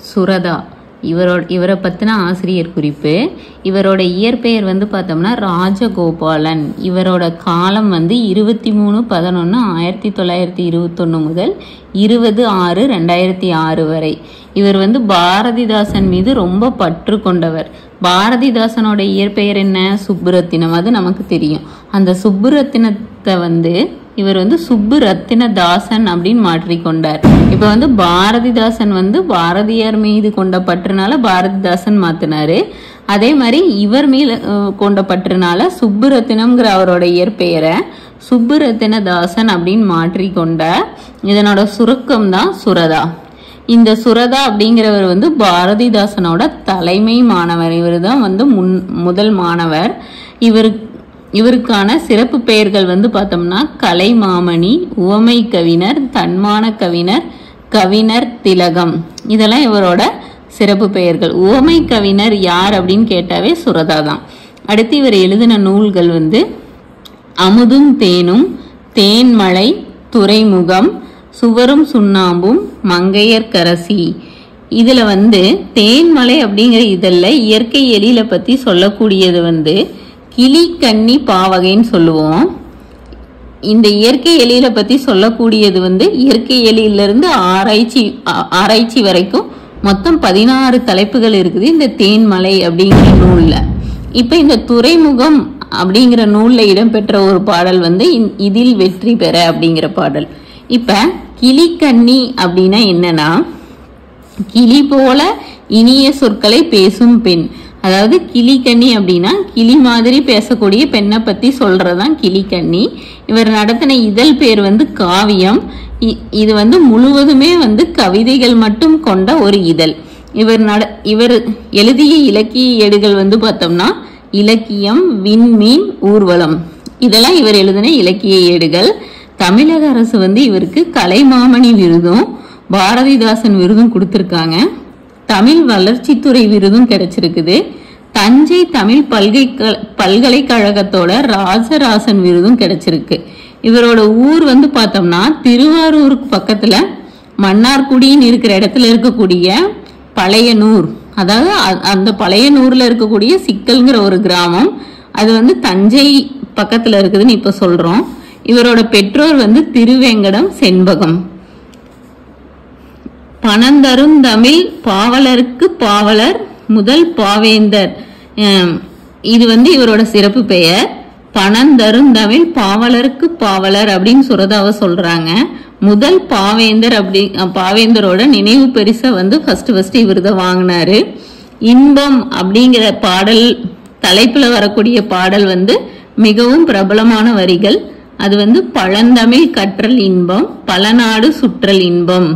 சுரதா இவரோட இவரை பற்றின ஆசிரியர் குறிப்பு இவரோட இயற்பெயர் வந்து பார்த்தோம்னா ராஜகோபாலன் இவரோட காலம் வந்து இருபத்தி மூணு பதினொன்று ஆயிரத்தி தொள்ளாயிரத்தி இருபத்தொன்று முதல் இருபது ஆறு ரெண்டாயிரத்தி ஆறு வரை இவர் வந்து பாரதிதாசன் மீது ரொம்ப பற்று கொண்டவர் பாரதிதாசனோட இயற்பெயர் என்ன சுப்புரத்தினம் அது நமக்கு தெரியும் அந்த சுப்புரத்தினத்தை வந்து இவர் வந்து சுப்பு ரத்தின தாசன் அப்படின்னு மாற்றிக்கொண்டார் இப்ப வந்து பாரதிதாசன் வந்து பாரதியார் மீது கொண்ட பற்றுனால பாரதிதாசன் மாத்தினாரு அதே மாதிரி இவர் மீது அஹ், கொண்ட பற்றுனால சுப்புரத்தினம்ங்கிற அவரோட இயற்பெயரை சுப்புரத்தின தாசன் அப்படின்னு மாற்றிக்கொண்டார் இதனோட சுருக்கம் தான் சுரதா இந்த சுரதா அப்படிங்கிறவர் வந்து பாரதிதாசனோட தலைமை மாணவர் இவர் தான் வந்து முன் முதல் மாணவர் இவர் இவருக்கான சிறப்பு பெயர்கள் வந்து பார்த்தோம்னா கலைமாமணி உவமை கவிஞர் தன்மான கவிஞர் கவிஞர் திலகம் இதெல்லாம் இவரோட சிறப்பு பெயர்கள் உவமை கவிஞர் யார் அப்படின்னு கேட்டாவே சுரதா தான் அடுத்து இவர் எழுதின நூல்கள் வந்து அமுதும் தேனும் தேன்மலை துறைமுகம் சுவரும் சுண்ணாம்பும் மங்கையர்க்கரசி இதுல வந்து தேன்மலை அப்படிங்கிற இதழில் இயற்கை எழில பத்தி சொல்லக்கூடியது வந்து கிளி கன்னி பாவகைன்னு சொல்லுவோம் இந்த இயற்கை எலியில பத்தி சொல்லக்கூடியது வந்து இயற்கை எலியில இருந்து ஆராய்ச்சி ஆ- ஆராய்ச்சி வரைக்கும் மொத்தம் பதினாறு தலைப்புகள் இருக்குது இந்த தேன்மலை அப்படிங்கிற நூல்ல இப்ப இந்த துறைமுகம் அப்படிங்கிற நூல்ல இடம்பெற்ற ஒரு பாடல் வந்து இந்- இதில் வெற்றி பெற அப்படிங்கிற பாடல் இப்ப கிளிக்கண்ணி அப்படின்னா என்னன்னா கிளி போல இனிய சொற்களை பேசும் பெண் அதாவது கிளிக்கண்ணி அப்படின்னா கிளி மாதிரி பேசக்கூடிய பெண்ணை பத்தி சொல்றதுதான் கிளிக்கண்ணி இவர் நடத்தின இதழ் பேர் வந்து காவியம் இ- இது வந்து முழுவதுமே வந்து கவிதைகள் மட்டும் கொண்ட ஒரு இதழ் இவர் நட இவர் எழுதிய இலக்கிய ஏடுகள் வந்து பார்த்தோம்னா இலக்கியம் விண்மீன் ஊர்வலம் இதெல்லாம் இவர் எழுதின இலக்கிய ஏடுகள் தமிழக அரசு வந்து இவருக்கு கலைமாமணி விருதும் பாரதிதாசன் விருதும் கொடுத்துருக்காங்க தமிழ் வளர்ச்சித்துறை விருதும் கிடைச்சிருக்குது தஞ்சை தமிழ் பல்கை பல்கலைக்கழகத்தோட ராஜராசன் விருதும் கிடைச்சிருக்கு இவரோட ஊர் வந்து பார்த்தோம்னா திருவாரூருக்கு பக்கத்துல மன்னார்குடின்னு இருக்கிற இடத்துல இருக்கக்கூடிய பழையனூர் அதாவது அ- அந்த பழையனூர்ல இருக்கக்கூடிய சிக்கல்ங்கிற ஒரு கிராமம் அது வந்து தஞ்சை பக்கத்துல இருக்குதுன்னு இப்ப சொல்றோம் இவரோட பெற்றோர் வந்து திருவேங்கடம் செண்பகம் பணந்தருந்தமிழ் பாவலருக்கு பாவலர் முதல் பாவேந்தர் ஹம், இது வந்து இவரோட சிறப்பு பெயர் பணந்தருந்தமிழ் பாவலருக்கு பாவலர் அப்படின்னு சுரதாவை சொல்றாங்க முதல் பாவேந்தர் அப்படி அஹ், பாவேந்தரோட நினைவு பரிசை வந்து ஃபர்ஸ்ட் ஃபர்ஸ்ட் இவர் தான் வாங்கினாரு இன்பம் அப்படிங்கிற பாடல் தலைப்புல வரக்கூடிய பாடல் வந்து மிகவும் பிரபலமான வரிகள் அது வந்து பழந்தமிழ் கற்றல் இன்பம் பலநாடு சுற்றல் இன்பம்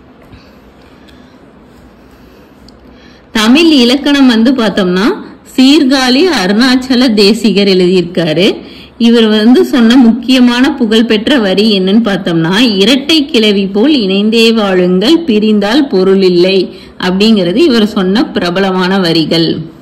தமிழ் இலக்கணம் வந்து பார்த்தோம்னா சீர்காழி அருணாச்சல தேசிகர் எழுதியிருக்காரு இவர் வந்து சொன்ன முக்கியமான புகழ்பெற்ற வரி என்னன்னு பார்த்தோம்னா இரட்டை கிளவி போல் இணைந்தே வாழுங்கள் பிரிந்தால் பொருள் இல்லை அப்படிங்கிறது இவர் சொன்ன பிரபலமான வரிகள்